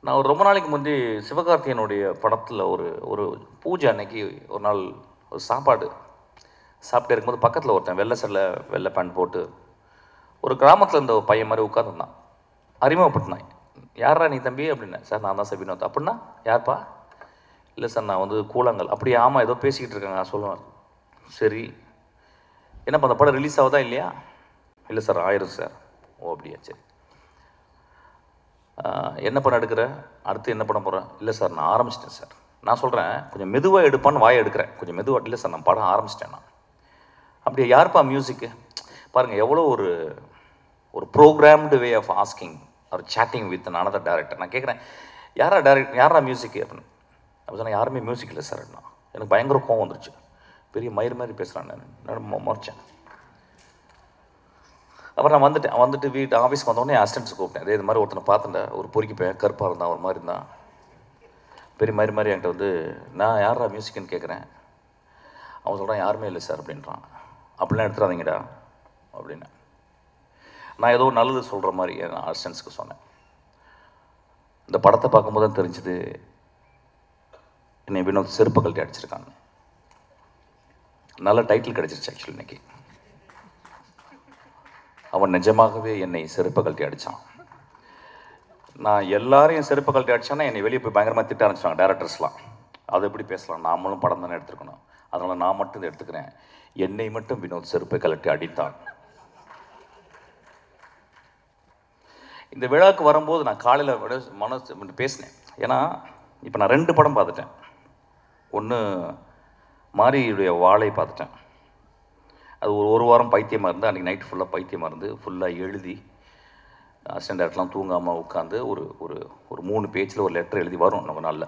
நான் ஒரு ரொம்ப நாளைக்கு முந்தி சிவகார்த்தியனுடைய படத்தில் ஒரு ஒரு பூஜை அன்னைக்கு ஒரு நாள் ஒரு சாப்பாடு சாப்பிட்டு இருக்கும்போது பக்கத்தில் ஒருத்தன் வெள்ளை சட்டை வெள்ளை பேண்ட் போட்டு ஒரு கிராமத்தில் இருந்த ஒரு பையன் மாதிரி உட்காந்துருந்தான் அறிமுகப்படுத்தினான் யாரா நீ தம்பி அப்படின்னேன் சார் நான் தான் சார் வினோத் அப்படின்னா யார்ப்பா இல்லை சார் நான் வந்து கூழாங்கல் அப்படியே ஆமாம் ஏதோ பேசிக்கிட்டு இருக்காங்க நான் சொல்லுவேன் சரி என்னப்பா அந்த படம் ரிலீஸ் ஆகுதா இல்லையா இல்லை சார் ஆயிரும் சார் ஓ அப்படியா சரி ஆஹ், என்ன படம் எடுக்கிற அடுத்து என்ன பண்ண போகிறேன் இல்லை சார் நான் ஆரம்பிச்சிட்டேன் சார் நான் சொல்கிறேன் கொஞ்சம் மெதுவாக எடுப்பான்னு வாயை எடுக்கிறேன் கொஞ்சம் மெதுவாக இல்லை சார் நான் படம் ஆரம்பிச்சிட்டேன் நான் அப்படியே யாருப்பா மியூசிக்கு பாருங்கள் எவ்வளோ ஒரு ஒரு ப்ரோக்ராம்டு வே ஆஃப் ஆஸ்கிங் ஒரு சேட்டிங் வித் another டேரக்டர் நான் கேட்குறேன் யாரா டேரக்ட் யாரா மியூசிக்கு அப்படின்னு அப்போ சொன்னேன் யாருமே மியூசிக் இல்லை சார் நான் எனக்கு பயங்கர கோவம் வந்துருச்சு பெரிய மயிர் மாதிரி பேசுகிறான் நான் நான் முறைச்சேன் அப்புறம் நான் வந்துட்டேன் வந்துட்டு வீட்டு ஆஃபீஸ்க்கு வந்தோடனே அசிஸ்டன்ஸ் கூப்பிட்டேன் அதே இது மாதிரி ஒருத்தனை பார்த்துட்டேன் ஒரு பொறுக்கி பையன் கருப்பாக இருந்தான் ஒரு மாதிரி இருந்தான் பெரிய மாதிரி மாதிரி என்கிட்ட வந்து நான் யாரா மியூசிக்னு கேட்குறேன் அவன் சொல்கிறான் யாருமே இல்லை சார் அப்படின்றான் அப்படிலாம் எடுத்துடாதீங்கடா அப்படின்னு நான் ஏதோ நல்லது சொல்கிற மாதிரி என் அசிஸ்டன்ஸ்க்கு சொன்னேன் இந்த படத்தை பார்க்கும்போது தான் தெரிஞ்சுது என்னை வினோத் செருப்பு கழட்டி அடிச்சிருக்காங்க நல்ல டைட்டில் கிடச்சிருச்சு ஆக்சுவலி இன்னைக்கு அவன் நிஜமாகவே என்னை செருப்பு கழட்டி அடித்தான் நான் எல்லாரையும் செருப்பு கழட்டி அடிச்சானா என்னை வெளியே போய் பயங்கரமாக திட்ட ஆரம்பிச்சாங்க டேரக்டர்ஸ்லாம் அது எப்படி பேசலாம் நாமளும் படம் தானே எடுத்துருக்கணும் அதனால் நான் மட்டும் இதை எடுத்துக்கிறேன் என்னை மட்டும் வினோத் செருப்பை கழட்டி அடித்தான் இந்த விழாவுக்கு வரும்போது நான் காலையில் மனசு பேசினேன் ஏன்னா இப்போ நான் ரெண்டு படம் பார்த்துட்டேன் ஒன்று மாரியுடைய வாழை பார்த்துட்டேன் அது ஒரு ஒரு வாரம் பைத்தியமாக இருந்து அன்றைக்கி நைட் ஃபுல்லாக பைத்தியமாக இருந்து ஃபுல்லாக எழுதி அசிஸ்டன்ட் டேரக்டர்லாம் தூங்காமல் உட்காந்து ஒரு ஒரு ஒரு மூணு பேஜில் ஒரு லெட்டர் எழுதி வரும் நம்ம நாளில்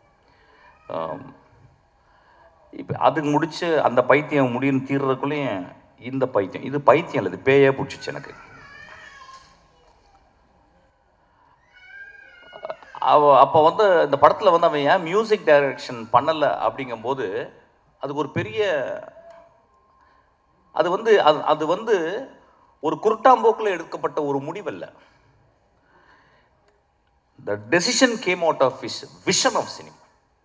இப்போ அதுக்கு முடிச்சு அந்த பைத்தியம் முடியும் தீர்றதுக்குள்ளேயும் இந்த பைத்தியம் இது பைத்தியம் இல்லை இது பேயே பிடிச்சிச்சு எனக்கு அவ அப்போ வந்து இந்த படத்தில் வந்து அவன் ஏன் மியூசிக் டைரக்ஷன் பண்ணலை அப்படிங்கும்போது அதுக்கு ஒரு பெரிய அது வந்து அது அது வந்து ஒரு குருட்டாம்போக்கில் எடுக்கப்பட்ட ஒரு முடிவல்ல the decision came out of wish vision of cinema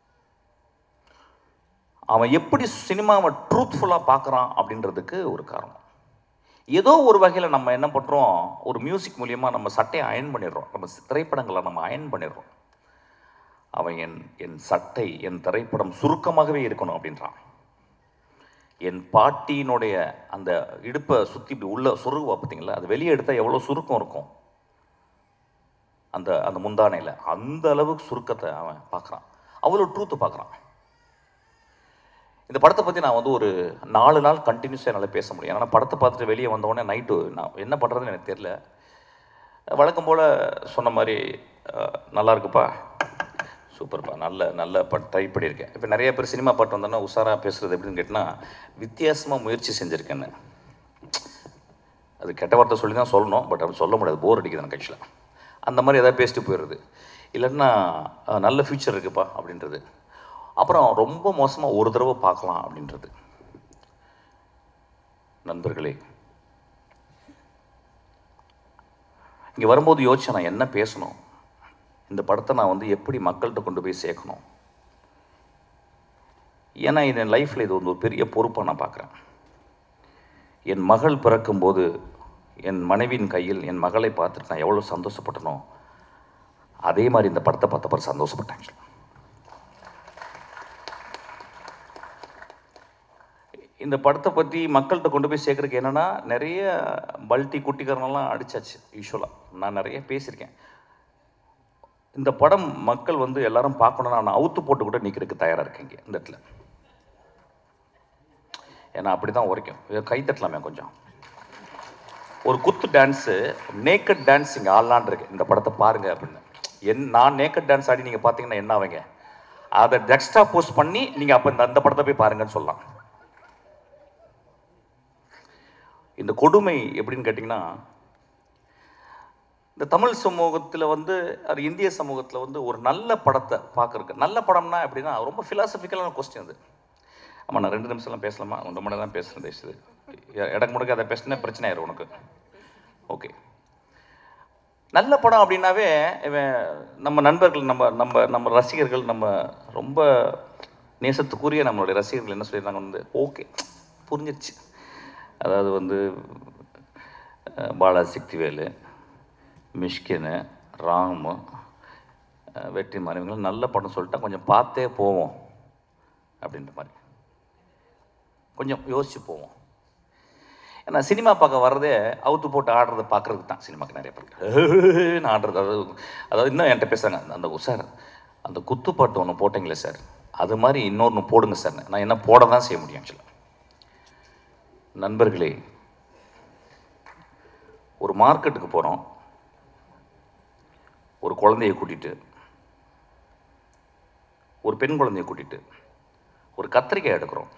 அவன் எப்படி சினிமாவை ட்ரூத்ஃபுல்லாக பார்க்குறான் அப்படின்றதுக்கு ஒரு காரணம் ஏதோ ஒரு வகையில் நம்ம என்ன பண்ணுறோம் ஒரு மியூசிக் மூலியமாக நம்ம சட்டையை அயன் பண்ணிடுறோம் நம்ம திரைப்படங்களை நம்ம அயன் பண்ணிடுறோம் அவன் என் என் சட்டை என் திரைப்படம் சுருக்கமாகவே இருக்கணும் அப்படின்றான் என் பாட்டியினுடைய அந்த இடுப்பை சுற்றி இப்படி உள்ள சொருகுவா பார்த்தீங்களா அது வெளியே எடுத்தால் எவ்வளோ சுருக்கம் இருக்கும் அந்த அந்த முந்தானையில் அந்த அளவுக்கு சுருக்கத்தை அவன் பார்க்குறான் அவ்வளோ ட்ரூத்து பார்க்குறான் இந்த படத்தை பற்றி நான் வந்து ஒரு நாலு நாள் கண்டினியூஸாக என்னால் பேச முடியும் ஏன்னா படத்தை பார்த்துட்டு வெளியே வந்தோடனே நைட்டு நான் என்ன பண்ணுறதுன்னு எனக்கு தெரியல வழக்கம் போல் சொன்ன மாதிரி அஹ், நல்லா இருக்குப்பா சூப்பர்ப்பா நல்ல நல்ல பட் ட்ரை பண்ணியிருக்கேன் இப்போ நிறைய பேர் சினிமா பாட்டு வந்தோன்னா உஷாராக பேசுகிறது எப்படின்னு கேட்டினா வித்தியாசமாக முயற்சி செஞ்சுருக்கேன்னு அது கெட்ட வார்த்தை சொல்லி தான் சொல்லணும் பட் அப்படி சொல்ல முடியாது போர் அடிக்குது எனக்கு ஆக்சுவலாக அந்த மாதிரி எதாவது பேசிட்டு போயிடுறது இல்லைன்னா அஹ், நல்ல ஃபியூச்சர் இருக்குப்பா அப்படின்றது அப்புறம் ரொம்ப மோசமாக ஒரு தடவை பார்க்கலாம் அப்படின்றது நண்பர்களே இங்கே வரும்போது யோசிச்சேன் நான் என்ன பேசணும் இந்த படத்தை நான் வந்து எப்படி மக்கள்கிட்ட கொண்டு போய் சேர்க்கணும் ஏன்னா இது என் லைஃப்பில் இது வந்து ஒரு பெரிய பொறுப்பாக நான் பார்க்குறேன் என் மகள் பிறக்கும்போது என் மனைவியின் கையில் என் மகளை பார்த்துட்டு நான் எவ்வளோ சந்தோஷப்பட்டனோ அதே மாதிரி இந்த படத்தை பார்த்தப்ப சந்தோஷப்பட்டேன் actually. இந்த படத்தை பற்றி மக்கள்கிட்ட கொண்டு போய் சேர்க்குறதுக்கு என்னென்னா நிறைய பல்ட்டி குட்டிக்காரனெல்லாம் அடிச்சாச்சு யூஸ்வலாக நான் நிறைய பேசியிருக்கேன் இந்த படம் மக்கள் வந்து எல்லாரும் பார்க்கணும்னா நான் அவுத்து போட்டு கூட நிற்கிறதுக்கு தயாராக இருக்கேன் இங்கே இந்த இடத்துல ஏன்னா அப்படி தான் உரைக்கும் இதை கை தட்டலாமே கொஞ்சம் ஒரு குத்து டான்ஸு நேக்கட் டான்ஸ் இங்கே ஆடலான் இருக்கு இந்த படத்தை பாருங்க அப்படின்னு என் நான் நேக்கட் டான்ஸ் ஆடி நீங்கள் பார்த்தீங்கன்னா என்ன ஆவீங்க அதை டெக்ஸ்ட்ரா போஸ்ட் பண்ணி நீங்கள் அப்போ இந்த அந்த படத்தை போய் பாருங்கன்னு சொல்லலாம் இந்த கொடுமை எப்படின்னு கேட்டிங்கன்னா இந்த தமிழ் சமூகத்தில் வந்து அது இந்திய சமூகத்தில் வந்து ஒரு நல்ல படத்தை பார்க்குறக்கு நல்ல படம்னா எப்படின்னா ரொம்ப ஃபிலாசபிக்கலான கொஸ்டின் அது ஆமாம் நான் ரெண்டு நிமிஷம்லாம் பேசலாமா ரெண்டு மணி தான் பேசுகிறேன் பேசுது இடக்கு முடக்க அதை பேசினா பிரச்சனை ஆயிரும் உனக்கு ஓகே நல்ல படம் அப்படின்னாவே இவன் நம்ம நண்பர்கள் நம்ம நம்ம நம்ம ரசிகர்கள் நம்ம ரொம்ப நேசத்துக்குரிய நம்மளுடைய ரசிகர்கள் என்ன சொல்லியிருந்தாங்க வந்து ஓகே புரிஞ்சிருச்சு அதாவது வந்து அஹ், பாலா சக்திவேலு மிஷ்கினு ராமு அஹ், வெற்றிமாறன் இவங்களாம் நல்ல படம் சொல்லிட்டா கொஞ்சம் பார்த்தே போவோம் அப்படின்ற மாதிரி கொஞ்சம் யோசிச்சு போவோம் ஏன்னா சினிமா பார்க்க வர்றதே அவுத்து போட்டு ஆடுறதை பார்க்கறதுக்கு தான் சினிமாக்கு நிறைய பேர் நான் ஆடுறது அதாவது அதாவது இன்னும் என்கிட்ட பேசுகிறாங்க அந்த சார் அந்த குத்துப்பாட்டு ஒன்று போட்டிங்களே சார் அது மாதிரி இன்னொன்று போடுங்க சார் நான் என்ன போட தான் செய்ய முடியும் ஆக்சுவலாக நண்பர்களே ஒரு மார்க்கெட்டுக்கு போகிறோம் ஒரு குழந்தையை கூட்டிட்டு ஒரு பெண் குழந்தையை கூட்டிட்டு ஒரு கத்திரிக்காய் எடுக்கிறோம்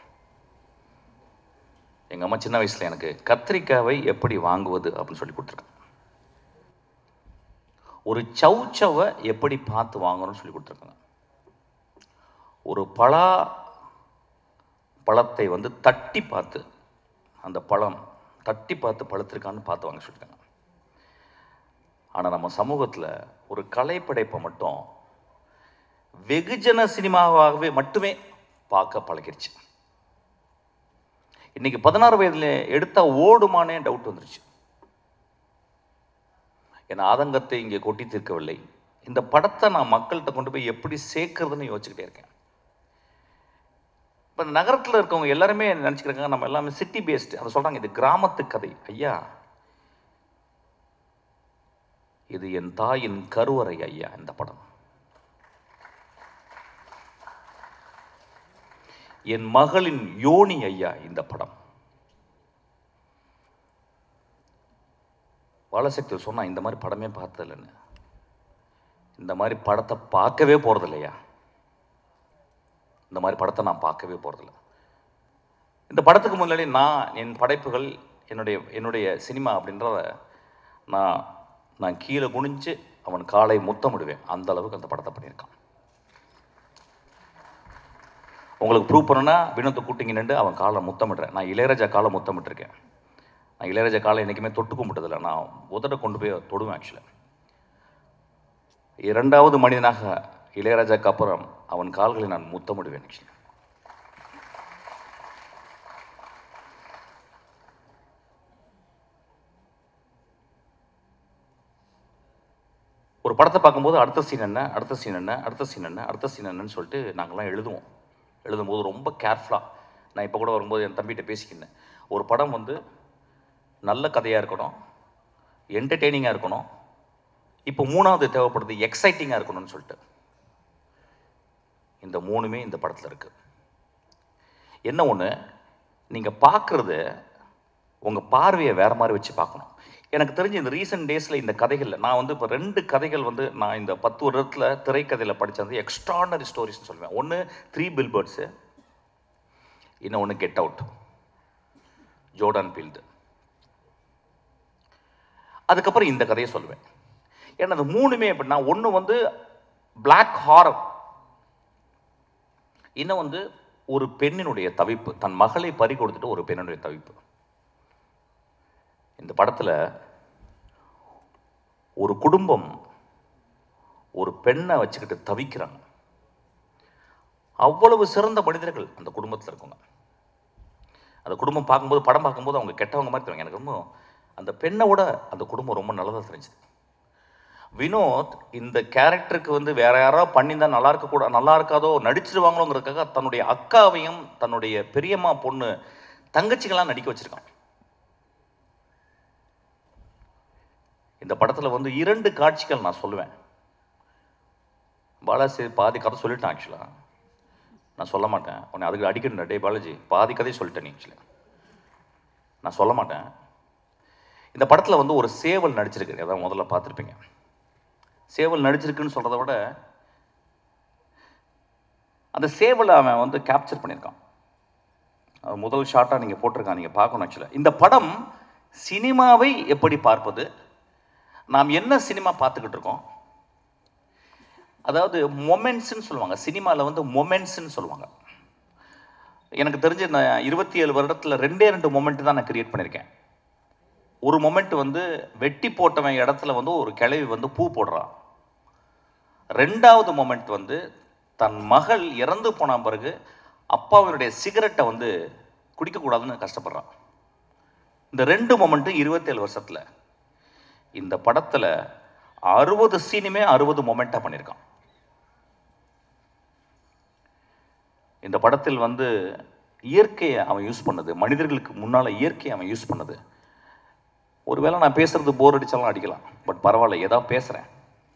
எங்கள் அம்மா சின்ன வயசில் எனக்கு கத்திரிக்காவை எப்படி வாங்குவது அப்படின்னு சொல்லி கொடுத்துருக்காங்க ஒரு சவுச்சவை எப்படி பார்த்து வாங்கணும்னு சொல்லி கொடுத்துருக்காங்க ஒரு பலா பழத்தை வந்து தட்டி பார்த்து அந்த பழம் தட்டி பார்த்து பழுத்திருக்கான்னு பார்த்து வாங்க சொல்லியிருக்காங்க ஆனால் நம்ம சமூகத்தில் ஒரு கலைப்படைப்பை மட்டும் வெகுஜன சினிமாவாகவே மட்டுமே பார்க்க பழகிருச்சு இன்னைக்கு பதினாறு வயதுல எடுத்தா ஓடுமானே டவுட் வந்துருச்சு என் ஆதங்கத்தை இங்கே கொட்டி தீர்க்கவில்லை இந்த படத்தை நான் மக்கள்கிட்ட கொண்டு போய் எப்படி சேர்க்கறதுன்னு யோசிச்சுக்கிட்டே இருக்கேன் இப்போ நகரத்தில் இருக்கவங்க எல்லாருமே நினச்சிக்கிறாங்க நம்ம எல்லாமே சிட்டி பேஸ்டு அதை சொல்கிறாங்க இது கிராமத்து கதை ஐயா இது என் தாயின் கருவறை ஐயா இந்த படம் என் மகளின் யோனி ஐயா இந்த படம் பாலசக்தி சொன்னா இந்த மாதிரி படமே பார்த்ததில்லைன்னு இந்த மாதிரி படத்தை பார்க்கவே போறது இல்லையா இந்த மாதிரி படத்தை நான் பார்க்கவே போறதில்ல இந்த படத்துக்கு முன்னாடி நான் என் படைப்புகள் என்னுடைய என்னுடைய சினிமா அப்படின்றத நான் நான் கீழே குனிஞ்சு அவன் காலை முத்தமிடுவேன் அந்த அளவுக்கு அந்த படத்தை பண்ணியிருக்கான் உங்களுக்கு ப்ரூவ் பண்ணணும்னா வினோத்தை கூட்டிங்க நின்று அவன் காலை முத்தமிடுறேன் நான் இளையராஜா காலை முத்தமிட்டிருக்கேன் நான் இளையராஜா காலை என்றைக்குமே தொட்டு கும்பிட்டதில்லை நான் உதட கொண்டு போய் தொடுவேன் ஆக்சுவலாக இரண்டாவது மனிதனாக இளையராஜாக்கு அப்புறம் அவன் கால்களை நான் முத்தமிடுவேன் ஆக்சுவலி ஒரு படத்தை பார்க்கும்போது அடுத்த சீன் என்ன அடுத்த சீன் என்ன அடுத்த சீன் என்ன அடுத்த சீன் என்னன்னு சொல்லிட்டு நாங்கள்லாம் எழுதுவோம் எழுதும்போது ரொம்ப கேர்ஃபுல்லாக நான் இப்போ கூட வரும்போது என் தம்பிகிட்ட பேசிக்கினேன் ஒரு படம் வந்து நல்ல கதையாக இருக்கணும் என்டர்டெய்னிங்காக இருக்கணும் இப்போ மூணாவது தேவைப்படுது எக்ஸைட்டிங்காக இருக்கணும்னு சொல்லிட்டு இந்த மூணுமே இந்த படத்தில் இருக்குது என்ன ஒன்று நீங்கள் பார்க்குறது உங்கள் பார்வையை வேறு மாதிரி வச்சு பார்க்கணும் எனக்கு தெரிஞ்சு இந்த ரீசெண்ட் டேஸில் இந்த கதைகளில் நான் வந்து இப்போ ரெண்டு கதைகள் வந்து நான் இந்த பத்து வருடத்தில் திரைக்கதையில் படித்தது எக்ஸ்ட்ரானரி ஸ்டோரிஸ்னு சொல்லுவேன் ஒன்று த்ரீ பில்பர்ட்ஸு இன்னொன்று கெட் அவுட் ஜோர்டான் பீல்டு அதுக்கப்புறம் இந்த கதையை சொல்லுவேன் ஏன்னா அது மூணுமே எப்படின்னா ஒன்று வந்து பிளாக் ஹாரர் இன்னும் வந்து ஒரு பெண்ணினுடைய தவிப்பு தன் மகளை பறி கொடுத்துட்டு ஒரு பெண்ணினுடைய தவிப்பு இந்த படத்தில் ஒரு குடும்பம் ஒரு பெண்ணை வச்சுக்கிட்டு தவிக்கிறாங்க அவ்வளவு சிறந்த மனிதர்கள் அந்த குடும்பத்தில் இருக்கவங்க அந்த குடும்பம் பார்க்கும்போது படம் பார்க்கும்போது அவங்க கெட்டவங்க மாதிரி தெரியும் எனக்கு ரொம்ப அந்த பெண்ணை விட அந்த குடும்பம் ரொம்ப நல்லதாக தெரிஞ்சுது வினோத் இந்த கேரக்டருக்கு வந்து வேற யாராவது பண்ணியிருந்தா நல்லா இருக்க கூட நல்லா இருக்காதோ நடிச்சிருவாங்களோங்கிறதுக்காக தன்னுடைய அக்காவையும் தன்னுடைய பெரியம்மா பொண்ணு தங்கச்சிகளாம் நடிக்க வச்சிருக்கான் இந்த படத்தில் வந்து இரண்டு காட்சிகள் நான் சொல்லுவேன் பாலாஜி பாதி கதை சொல்லிட்டேன் ஆக்சுவலாக நான் சொல்ல மாட்டேன் உன்னை அதுக்கு அடிக்கணும் டே பாலாஜி பாதி கதையை சொல்லிட்டேன் நீ ஆக்சுவலி நான் சொல்ல மாட்டேன் இந்த படத்தில் வந்து ஒரு சேவல் நடிச்சிருக்கு அதான் முதல்ல பார்த்துருப்பீங்க சேவல் நடிச்சிருக்குன்னு சொல்கிறத விட அந்த சேவலை அவன் வந்து கேப்சர் பண்ணியிருக்கான் அது முதல் ஷாட்டாக நீங்கள் போட்டிருக்கான் நீங்கள் பார்க்கணும் ஆக்சுவலாக இந்த படம் சினிமாவை எப்படி பார்ப்பது நாம் என்ன சினிமா பார்த்துக்கிட்டு இருக்கோம் அதாவது மொமெண்ட்ஸ்ன்னு சொல்லுவாங்க சினிமாவில் வந்து மொமெண்ட்ஸ்ன்னு சொல்லுவாங்க எனக்கு தெரிஞ்சு நான் இருபத்தி ஏழு வருடத்தில் ரெண்டே ரெண்டு மொமெண்ட் தான் நான் கிரியேட் பண்ணியிருக்கேன் ஒரு மொமெண்ட் வந்து வெட்டி போட்டவன் இடத்துல வந்து ஒரு கிழவி வந்து பூ போடுறான் ரெண்டாவது மொமெண்ட் வந்து தன் மகள் இறந்து போன பிறகு அப்பாவினுடைய சிகரெட்டை வந்து குடிக்கக்கூடாதுன்னு கஷ்டப்படுறான் இந்த ரெண்டு மொமெண்ட்டும் இருபத்தேழு வருஷத்தில் இந்த படத்தில் அறுபது சீனுமே அறுபது மொமெண்ட்டாக பண்ணியிருக்கான் இந்த படத்தில் வந்து இயற்கையை அவன் யூஸ் பண்ணது மனிதர்களுக்கு முன்னால் இயற்கையை அவன் யூஸ் பண்ணது ஒருவேளை நான் பேசுறது போர் அடிச்சாலும் அடிக்கலாம் பட் பரவாயில்ல ஏதாவது பேசுகிறேன்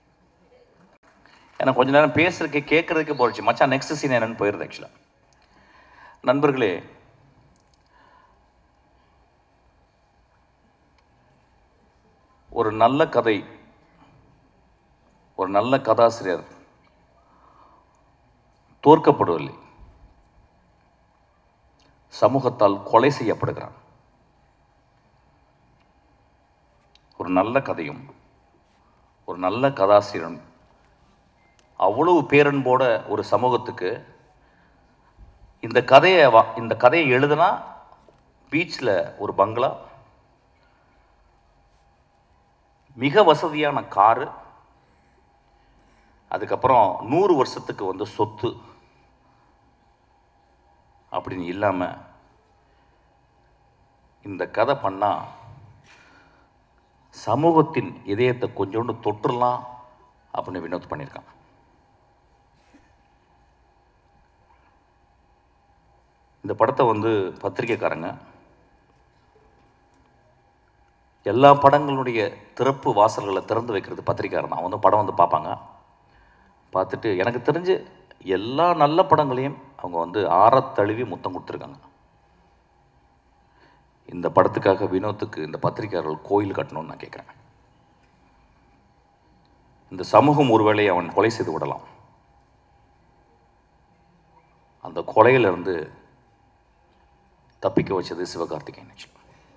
எனக்கு கொஞ்ச நேரம் பேசுறதுக்கு கேட்கறதுக்கு போச்சு மச்சான் நெக்ஸ்ட் சீன் என்னன்னு போயிருது ஆக்சுவலாக நண்பர்களே ஒரு நல்ல கதை ஒரு நல்ல கதாசிரியர் தோற்கப்படுவதில்லை சமூகத்தால் கொலை செய்யப்படுகிறான் ஒரு நல்ல கதையும் ஒரு நல்ல கதாசிரியரும் அவ்வளவு பேரன்போட ஒரு சமூகத்துக்கு இந்த கதையை வா- இந்த கதையை எழுதுனா பீச்சில் ஒரு பங்களா மிக வசதியான காரு அதுக்கப்புறம் நூறு வருஷத்துக்கு வந்து சொத்து அப்படின்னு இல்லாமல் இந்த கதை பண்ணால் சமூகத்தின் இதயத்தை கொஞ்சோண்டு தொற்றுலாம் அப்படின்னு வினோத் பண்ணியிருக்கான் இந்த படத்தை வந்து பத்திரிக்கைக்காரங்க எல்லா படங்களுடைய திறப்பு வாசல்களை திறந்து வைக்கிறது பத்திரிக்கையாளர் தான் வந்து படம் வந்து பார்ப்பாங்க பார்த்துட்டு எனக்கு தெரிஞ்சு எல்லா நல்ல படங்களையும் அவங்க வந்து ஆறத் தழுவி முத்தம் கொடுத்துருக்காங்க இந்த படத்துக்காக வினோத்துக்கு இந்த பத்திரிக்கையாளர்கள் கோயில் கட்டணும்னு நான் கேட்குறேன் இந்த சமூகம் ஒருவேளை அவன் கொலை செய்து விடலாம் அந்த கொலையிலிருந்து தப்பிக்க வச்சது சிவகார்த்திகேயன் actually.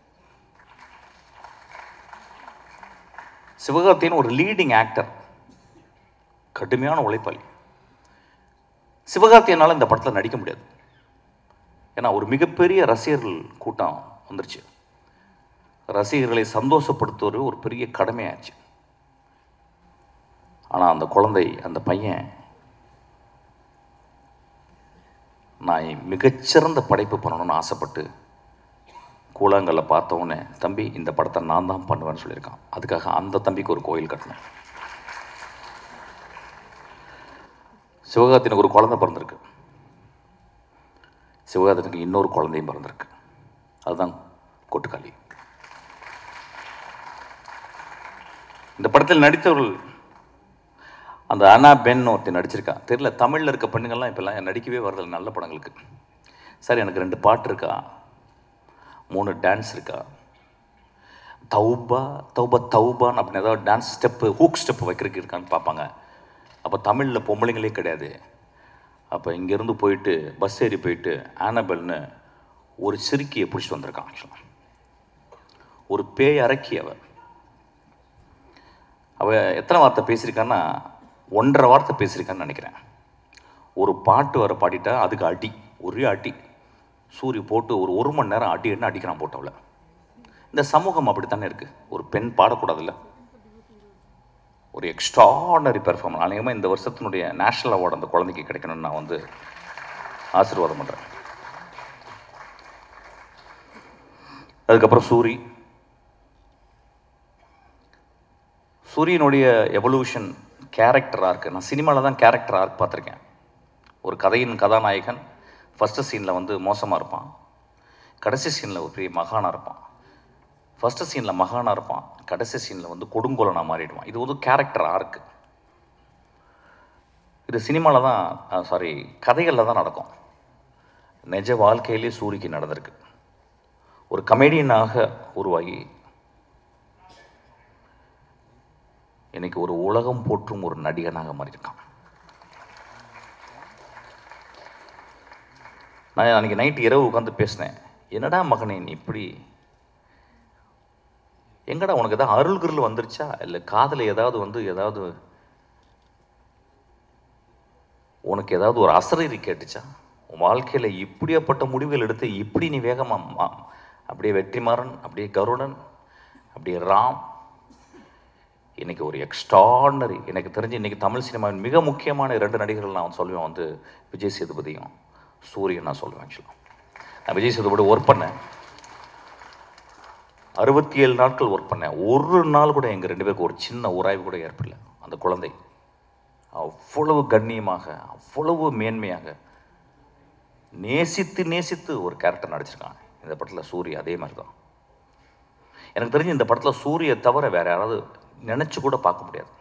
சிவகார்த்திகேயன் ஒரு லீடிங் ஆக்டர் கடுமையான உழைப்பாளி சிவகார்த்தியனால் இந்த படத்தில் நடிக்க முடியாது ஏன்னா ஒரு மிகப்பெரிய ரசிகர்கள் கூட்டம் வந்துருச்சு ரசிகர்களை சந்தோஷப்படுத்துவது ஒரு பெரிய கடமையாச்சு ஆனால் அந்த குழந்தை அந்த பையன் நான் மிகச்சிறந்த படைப்பு பண்ணணும்னு ஆசைப்பட்டு கூழாங்கல்ல பார்த்த உடனே தம்பி இந்த படத்தை நான் தான் பண்ணுவேன்னு சொல்லியிருக்கான் அதுக்காக அந்த தம்பிக்கு ஒரு கோயில் கட்டணும் சிவகார்த்தினுக்கு ஒரு குழந்தை பிறந்திருக்கு சிவகார்த்தினுக்கு இன்னொரு குழந்தையும் பிறந்திருக்கு அதுதான் கொட்டுக்காளி இந்த படத்தில் நடித்தவர்கள் அந்த அனா பென் ஒருத்தன் நடிச்சிருக்கா தெரியல தமிழில் இருக்க பெண்ணுங்கள்லாம் இப்போல்லாம் நடிக்கவே வரதில்லை நல்ல படங்களுக்கு சார் எனக்கு ரெண்டு பாட்டு இருக்கா மூணு டான்ஸ் இருக்கா தௌபா தௌபா தௌபான்னு அப்படின்னு ஏதாவது டான்ஸ் ஸ்டெப்பு ஹூக் ஸ்டெப் வைக்கிறதுக்கு இருக்கான்னு பார்ப்பாங்க அப்போ தமிழில் பொம்பளைங்களே கிடையாது அப்போ இங்கேருந்து போயிட்டு பஸ் ஏறி போயிட்டு ஆனபெல்னு ஒரு சிறுக்கியை பிடிச்சிட்டு வந்திருக்கான் ஆக்சுவலாக ஒரு பேய் அரக்கி அவ அவ எத்தனை வார்த்தை பேசியிருக்கான்னா ஒன்றரை வார்த்தை பேசியிருக்கான்னு நினைக்கிறேன் ஒரு பாட்டு வர பாடிட்டா அதுக்கு அடி ஒரே அடி சூரிய போட்டு ஒரு ஒரு மணி நேரம் அடி என்ன அடிக்கிறான் போட்டவள இந்த சமூகம் அப்படித்தானே இருக்குது ஒரு பெண் பாடக்கூடாதுல்ல ஒரு எக்ஸ்ட்ராடனரி பெர்ஃபார்மன்ஸ் அநேகமாக இந்த வருஷத்தினுடைய நேஷனல் அவார்டு அந்த குழந்தைக்கு கிடைக்கணும்னு நான் வந்து ஆசீர்வாதம் பண்ணுறேன் அதுக்கப்புறம் சூரி சூரியனுடைய எவல்யூஷன் கேரக்டர் ஆர்க்கு நான் சினிமாவில் தான் கேரக்டர் ஆர்க் பார்த்துருக்கேன் ஒரு கதையின் கதாநாயகன் ஃபஸ்ட்டு சீனில் வந்து மோசமாக இருப்பான் கடைசி சீனில் ஒரு பெரிய மகானாக இருப்பான் ஃபஸ்ட்டு சீனில் மகானாக இருப்பான் கடைசி சீனில் வந்து கொடுங்கோலனாக மாறிடுவான் இது ஒரு கேரக்டர் ஆர்க்கு இது சினிமாவில் தான் சாரி கதைகளில் தான் நடக்கும் நிஜ வாழ்க்கையிலே சூரிக்கு நடந்திருக்கு ஒரு கமெடியனாக உருவாகி இன்னைக்கு ஒரு உலகம் போற்றும் ஒரு நடிகனாக மாறியிருக்கான் நான் அன்றைக்கி நைட்டு இரவு உட்காந்து பேசினேன் என்னடா மகனே நீ இப்படி எங்கடா உனக்கு ஏதாவது அருள் கிருள் வந்துருச்சா இல்லை காதில் ஏதாவது வந்து ஏதாவது உனக்கு ஏதாவது ஒரு அசரீரி கேட்டுச்சா உன் வாழ்க்கையில் இப்படியாப்பட்ட முடிவுகள் எடுத்து இப்படி நீ வேகமாக அப்படியே வெற்றிமாறன் அப்படியே கருடன் அப்படி ராம் இன்னைக்கு ஒரு எக்ஸ்ட்ராடனரி எனக்கு தெரிஞ்சு இன்னைக்கு தமிழ் சினிமாவின் மிக முக்கியமான இரண்டு நடிகர்கள் நான் சொல்லுவேன் வந்து விஜய் சேதுபதியும் சூரியன் நான் சொல்லுவேன் ஆக்சுவலாக நான் விஜய் சேதுபதி ஒர்க் பண்ணேன் அறுபத்தி ஏழு நாட்கள் ஒர்க் பண்ணேன் ஒரு நாள் கூட எங்கள் ரெண்டு பேருக்கு ஒரு சின்ன உராய்வு கூட ஏற்படல அந்த குழந்தை அவ்வளவு கண்ணியமாக அவ்வளவு மேன்மையாக நேசித்து நேசித்து ஒரு கேரக்டர் நடிச்சிருக்கான் இந்த படத்தில் சூரிய அதே மாதிரி தான் எனக்கு தெரிஞ்சு இந்த படத்தில் சூரிய தவிர வேற யாராவது நினைச்சு கூட பார்க்க முடியாது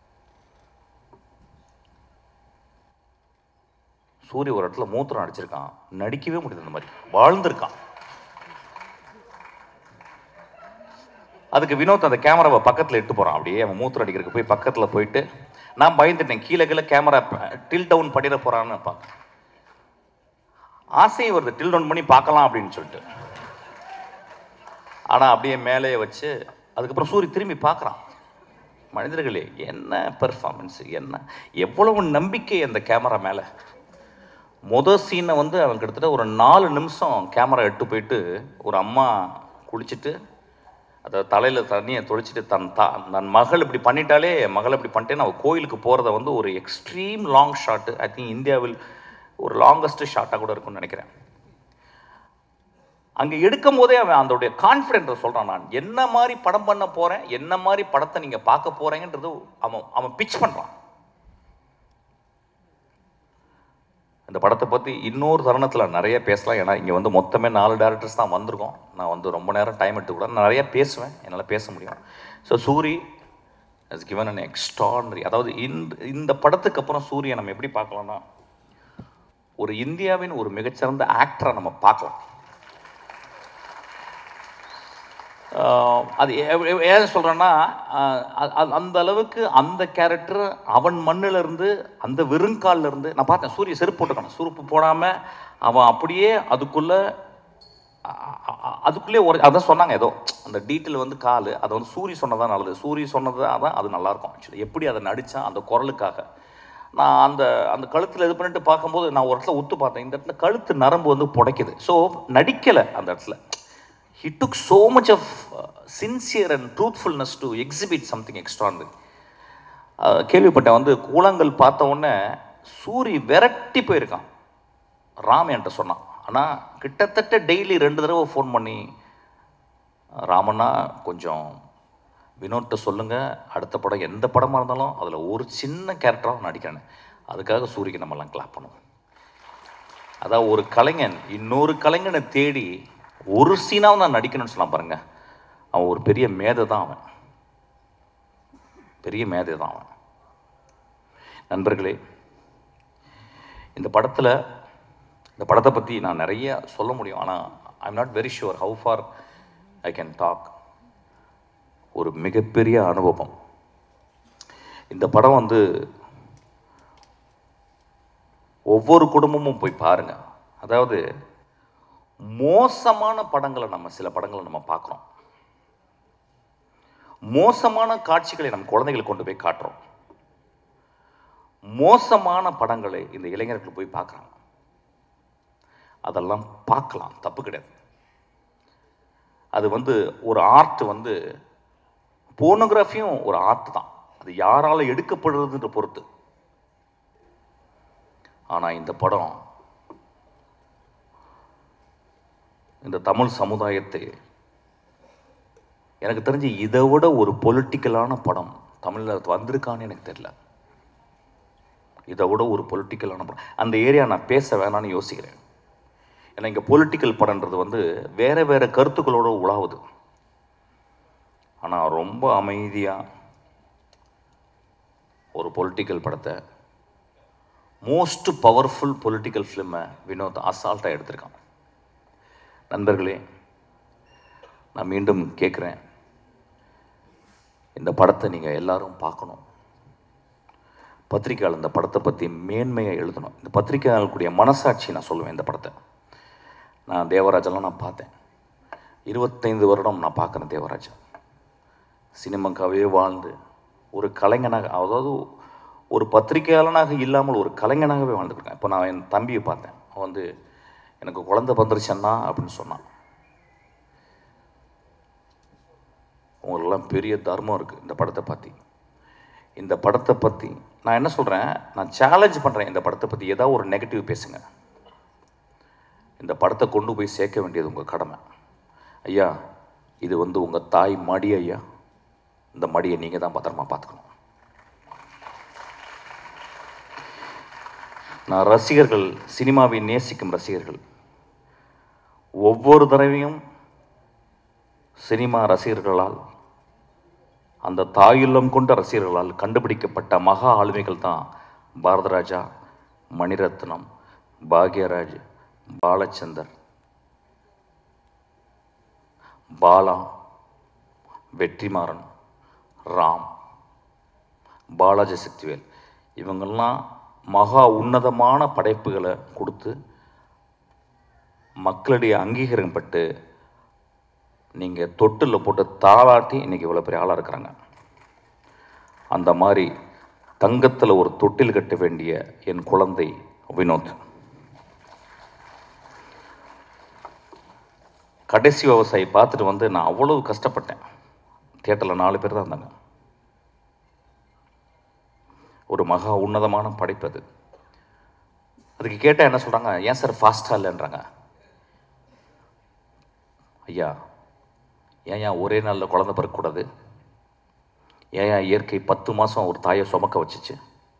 சூரிய ஒரு இடத்துல மூத்திரம் அடிச்சிருக்கான் நடிக்கவே முடியாது இந்த மாதிரி வாழ்ந்திருக்கான் அதுக்கு வினோத் அந்த கேமராவை பக்கத்தில் எட்டு போகிறான் அப்படியே அவன் மூத்திரம் அடிக்கிறதுக்கு போய் பக்கத்தில் போயிட்டு நான் பயந்துட்டேன் கீழே கீழே கேமரா டில் டவுன் பண்ணிட போகிறான்னு பார்க்க ஆசை வருது டில் டவுன் பண்ணி பார்க்கலாம் அப்படின்னு சொல்லிட்டு ஆனால் அப்படியே மேலேயே வச்சு அதுக்கப்புறம் சூரிய திரும்பி பார்க்குறான் மனிதர்களே என்ன பெர்ஃபார்மன்ஸ் என்ன எவ்வளவு நம்பிக்கை அந்த கேமரா மேலே மொதல் சீனை வந்து அவன் கிட்டத்தட்ட ஒரு நாலு நிமிஷம் கேமரா எட்டு போயிட்டு ஒரு அம்மா குளிச்சுட்டு அதை தலையில் தண்ணியை தொளிச்சிட்டு தன் தா தன் மகள் இப்படி பண்ணிட்டாலே என் மகள் இப்படி பண்ணிட்டேன்னு அவள் கோயிலுக்கு போகிறத வந்து ஒரு extreme long shot I think இந்தியாவில் ஒரு லாங்கஸ்ட் ஷாட்டாக கூட இருக்கும்னு நினைக்கிறேன் அங்கே எடுக்கும் போதே அவன் அதோடைய கான்ஃபிடென்ட்டை சொல்கிறான் நான் என்ன மாதிரி படம் பண்ண போகிறேன் என்ன மாதிரி படத்தை நீங்கள் பார்க்க போகிறீங்கன்றது அவன் அவன் பிச் பண்ணுறான் இந்த படத்தை பற்றி இன்னொரு தருணத்தில் நிறைய பேசலாம் ஏன்னா இங்கே வந்து மொத்தமே நாலு டேரக்டர்ஸ் தான் வந்திருக்கோம் நான் வந்து ரொம்ப நேரம் டைம் எடுத்துக்கூட நான் நிறைய பேசுவேன் என்னால் பேச முடியும் so Soori is given an extraordinary அதாவது இந்த இந்த படத்துக்கு அப்புறம் சூரியை நம்ம எப்படி பார்க்கலாம்னா ஒரு இந்தியாவின் ஒரு மிகச்சிறந்த ஆக்டரை நம்ம பார்க்கலாம் ஆஹ் அது எ- எ- ஏன் சொல்கிறேன்னா அந்த அளவுக்கு அந்த கேரக்டர் அவன் மண்ணுல இருந்து அந்த வெறுங்கால்ல இருந்து நான் பார்த்தேன் சூரிய செருப்பு போட்டுக்கணும் செருப்பு போடாமல் அவன் அப்படியே அதுக்குள்ளே அதுக்குள்ளே ஒரு அதான் சொன்னாங்க ஏதோ அந்த டீட்டெயில் வந்து கால் அதை வந்து சூரிய சொன்னதான் நல்லது சூரிய சொன்னது அதான் அது நல்லாயிருக்கும் ஆக்சுவலி எப்படி அதை நடித்தான் அந்த குரலுக்காக நான் அந்த அந்த கழுத்தில் இது பண்ணிட்டு பார்க்கும்போது நான் ஒரு இடத்துல உத்து பார்த்தேன் இந்த இடத்துல கழுத்து நரம்பு வந்து புடைக்குது ஸோ நடிக்கலை அந்த இடத்துல he took so much of uh, sincere and truthfulness to exhibit something extraordinary uh, கேள்விப்பட்டேன் வந்து கூழாங்கல் பார்த்த உடனே சூரி விரட்டி போயிருக்கான் ராம் என்கிட்ட சொன்னான் ஆனால் கிட்டத்தட்ட டெய்லி ரெண்டு தடவை ஃபோன் பண்ணி ராமண்ணா கொஞ்சம் வினோட்ட சொல்லுங்கள் அடுத்த படம் எந்த படமாக இருந்தாலும் அதில் ஒரு சின்ன கேரக்டராக நடிக்கிறேன் அதுக்காக சூரிக்கு நம்மலாம் கிளாப் பண்ணுவோம் அதான் ஒரு கலைஞன் இன்னொரு கலைஞனை தேடி ஒரு சீனாவும் நான் நடிக்கணும்னு சொன்னான் பாருங்க அவன் ஒரு பெரிய மேதை தான் அவன் பெரிய மேதை தான் அவன் நண்பர்களே இந்த படத்தில் இந்த படத்தை பற்றி நான் நிறைய சொல்ல முடியும் ஆனால் I am not very sure how far I can talk ஒரு மிகப்பெரிய அனுபவம் இந்த படம் வந்து ஒவ்வொரு குடும்பமும் போய் பாருங்க அதாவது மோசமான படங்களை நம்ம சில படங்களை நம்ம பார்க்குறோம் மோசமான காட்சிகளை நம்ம குழந்தைகளுக்கு கொண்டு போய் காட்டுறோம் மோசமான படங்களை இந்த இளைஞர்கள் போய் பார்க்குறாங்க அதெல்லாம் பார்க்கலாம் தப்பு கிடையாது அது வந்து ஒரு ஆர்ட் வந்து போனோகிராஃபியும் ஒரு ஆர்ட் தான் அது யாரால எடுக்கப்படுறதுன்ற பொறுத்து ஆனால் இந்த படம் இந்த தமிழ் சமுதாயத்தை எனக்கு தெரிஞ்சு இதை விட ஒரு பொலிட்டிக்கலான படம் தமிழில் வந்திருக்கான்னு எனக்கு தெரியல இதை விட ஒரு பொலிட்டிக்கலான படம் அந்த ஏரியா நான் பேச வேணாம்னு யோசிக்கிறேன் ஏன்னா இங்கே பொலிட்டிக்கல் படம்ன்றது வந்து வேற வேற கருத்துக்களோட உலாவுது ஆனால் ரொம்ப அமைதியாக ஒரு பொலிட்டிக்கல் படத்தை மோஸ்ட் பவர்ஃபுல் பொலிட்டிக்கல் ஃபிலிமை வினோத் அசால்ட்டாக எடுத்திருக்கான் நண்பர்களே நான் மீண்டும் கேட்குறேன் இந்த படத்தை நீங்கள் எல்லாரும் பார்க்கணும் பத்திரிக்கையாளர் இந்த படத்தை பற்றி மேன்மையை எழுதணும் இந்த பத்திரிக்கையாளர்களுடைய மனசாட்சி நான் சொல்லுவேன் இந்த படத்தை நான் தேவராஜெல்லாம் நான் பார்த்தேன் இருபத்தைந்து வருடம் நான் பார்க்குறேன் தேவராஜா சினிமாக்காகவே வாழ்ந்து ஒரு கலைஞனாக அதாவது ஒரு பத்திரிகையாளனாக இல்லாமல் ஒரு கலைஞனாகவே வாழ்ந்துருக்கேன் இப்போ நான் என் தம்பியை பார்த்தேன் அவன் வந்து எனக்கு குழந்தை வந்துருச்சண்ணா அப்படின்னு சொன்னான் உங்களுக்கெல்லாம் பெரிய தர்மம் இருக்குது இந்த படத்தை பற்றி இந்த படத்தை பற்றி நான் என்ன சொல்கிறேன் நான் சேலஞ்ச் பண்ணுறேன் இந்த படத்தை பற்றி ஏதாவது ஒரு நெகட்டிவ் பேசுங்க இந்த படத்தை கொண்டு போய் சேர்க்க வேண்டியது உங்கள் கடமை ஐயா இது வந்து உங்கள் தாய் மடி ஐயா இந்த மடியை நீங்கள் தான் பத்திரமா பார்த்துக்கணும் நான் ரசிகர்கள் சினிமாவை நேசிக்கும் ரசிகர்கள் ஒவ்வொரு தடவையும் சினிமா ரசிகர்களால் அந்த தாயுள்ளம் கொண்ட ரசிகர்களால் கண்டுபிடிக்கப்பட்ட மகா ஆளுமைகள் தான் பாரதராஜா மணிரத்னம் பாக்யராஜ் பாலச்சந்தர் பாலா வெற்றிமாறன் ராம் பாலாஜி சக்திவேல் இவங்கெல்லாம் மகா உன்னதமான படைப்புகளை கொடுத்து மக்களுடைய அங்கீகாரம் பட்டு நீங்கள் தொட்டில் போட்டு தாளாட்டி இன்னைக்கு இவ்வளோ பெரிய ஆளாக இருக்கிறாங்க அந்த மாதிரி தங்கத்தில் ஒரு தொட்டில் கட்ட வேண்டிய என் குழந்தை வினோத் கடைசி விவசாயி பார்த்துட்டு வந்து நான் அவ்வளவு கஷ்டப்பட்டேன் தியேட்டரில் நாலு பேர் தான் இருந்தாங்க ஒரு மகா உன்னதமான படைப்பு அது அதுக்கு கேட்டால் என்ன சொல்கிறாங்க ஏன் சார் ஃபாஸ்ட்டாக இல்லைன்றாங்க ஐயா ஏன் ஏன் ஒரே நாளில் குழந்தை பிறக்கக்கூடாது ஏன் ஏன் இயற்கை பத்து மாதம் ஒரு தாயை சுமக்க வச்சுச்சு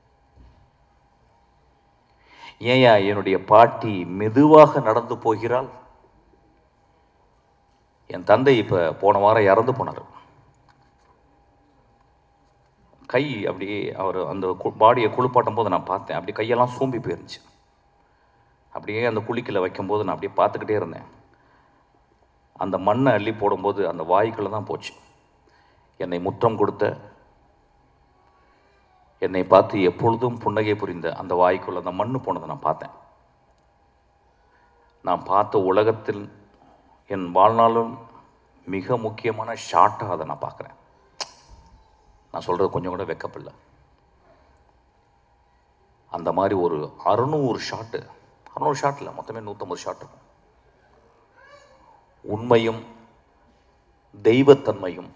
ஏன் ஏன் என்னுடைய பாட்டி மெதுவாக நடந்து போகிறாள் என் தந்தை இப்போ போன வாரம் இறந்து போனார் கை அப்படியே அவர் அந்த பாடியை குளிப்பாட்டும் போது நான் பார்த்தேன் அப்படி கையெல்லாம் சூம்பி போயிருந்துச்சு அப்படியே அந்த குழிக்கில் வைக்கும்போது நான் அப்படியே பார்த்துக்கிட்டே இருந்தேன் அந்த மண்ணை அள்ளி போடும்போது அந்த வாய்க்குள்ளே தான் போச்சு என்னை முற்றம் கொடுத்த என்னை பார்த்து எப்பொழுதும் புன்னகை புரிந்த அந்த வாய்க்குள்ள அந்த மண்ணு போனதை நான் பார்த்தேன் நான் பார்த்த உலகத்தில் என் வாழ்நாளும் மிக முக்கியமான ஷாட்டாக அதை நான் பார்க்குறேன் நான் சொல்கிறது கொஞ்சம் கூட வெக்கப்படல அந்த மாதிரி ஒரு அறுநூறு ஷாட்டு அறுநூறு ஷாட்டில் மொத்தமே நூற்றம்பது ஷாட் இருக்கும் உண்மையும் தெய்வத்தன்மையும்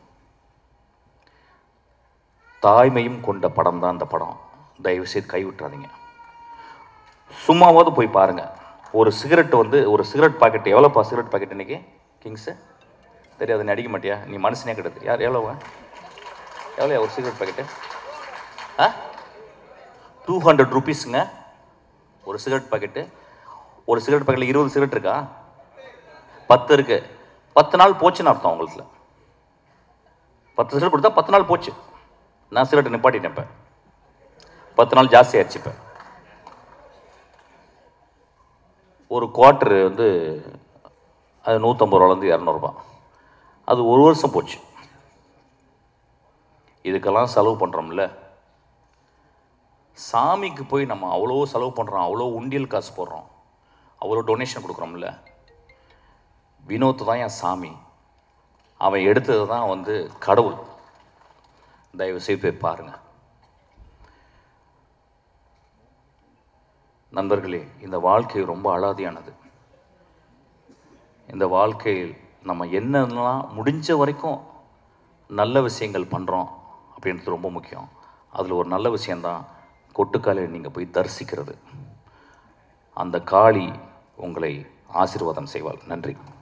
தாய்மையும் கொண்ட படம் தான் அந்த படம் தயவு செய்து கைவிட்டுறாதீங்க சும்மாவாவது போய் பாருங்க ஒரு சிகரெட் வந்து ஒரு சிகரெட் பாக்கெட் எவ்வளோப்பா சிகரெட் பாக்கெட் இன்னைக்கு கிங்ஸு தெரியாது நீ அடிக்க மாட்டியா நீ மனுஷனே கிடையாது யார் எவ்வளோவா எவ்வளோ ஒரு சிகரெட் பாக்கெட்டு ஆ டூ ஹண்ட்ரட் ருபீஸுங்க ஒரு சிகரெட் பாக்கெட்டு ஒரு சிகரெட் பாக்கெட்டில் இருபது சிகரெட் இருக்கா பத்து இருக்கு பத்து நாள் போச்சுன்னு அர்த்தம் உங்களுக்கு பத்து சிகரெட் கொடுத்தா பத்து நாள் போச்சு நான் சிகரெட் நிப்பாட்டிட்டேன் இப்போ பத்து நாள் ஜாஸ்தி ஆயிடுச்சு இப்போ ஒரு குவார்ட்டரு வந்து அது நூற்றம்பது ரூபாலேருந்து இரநூறுபா அது ஒரு வருஷம் போச்சு இதுக்கெல்லாம் செலவு பண்ணுறோம்ல சாமிக்கு போய் நம்ம அவ்வளோ செலவு பண்ணுறோம் அவ்வளோ உண்டியல் காசு போடுறோம் அவ்வளோ டொனேஷன் கொடுக்குறோம்ல வினோத் தான் என் சாமி அவன் எடுத்தது தான் வந்து கடவுள் தயவு செய்து போய் பாருங்க நண்பர்களே இந்த வாழ்க்கை ரொம்ப அலாதியானது இந்த வாழ்க்கையில் நம்ம என்னென்னலாம் முடிஞ்ச வரைக்கும் நல்ல விஷயங்கள் பண்ணுறோம் அப்படின்றது ரொம்ப முக்கியம் அதில் ஒரு நல்ல விஷயந்தான் கொட்டுக்காலையில் நீங்கள் போய் தரிசிக்கிறது அந்த காளி உங்களை ஆசீர்வாதம் செய்வாள் நன்றி